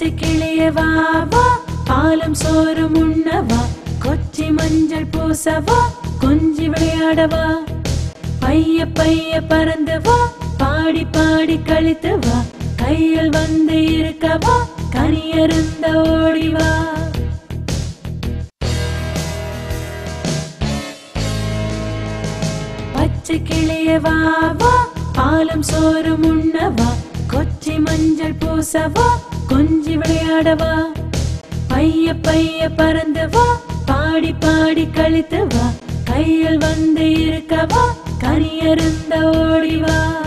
பச்சை கிளிய வா வா பாலும் சோறும் உண்ணவா கொச்சி மஞ்சள் பூசவா கொஞ்சி விளையாடவா பைய பைய பறந்து வா பாடி பாடி கழித்து வா கையில் வந்து இருக்கவா கனியருந்த ஓடி வா பச்சை கிளிய வா வா பாலும் சோறும் உண்ணவா கொச்சி மஞ்சள் பூசவா கொஞ்சி விளையாடவா பைய பைய பறந்து வா பாடி பாடி கழித்து வா கையில் வந்து இருக்கவா கனியருந்த ஓடி வா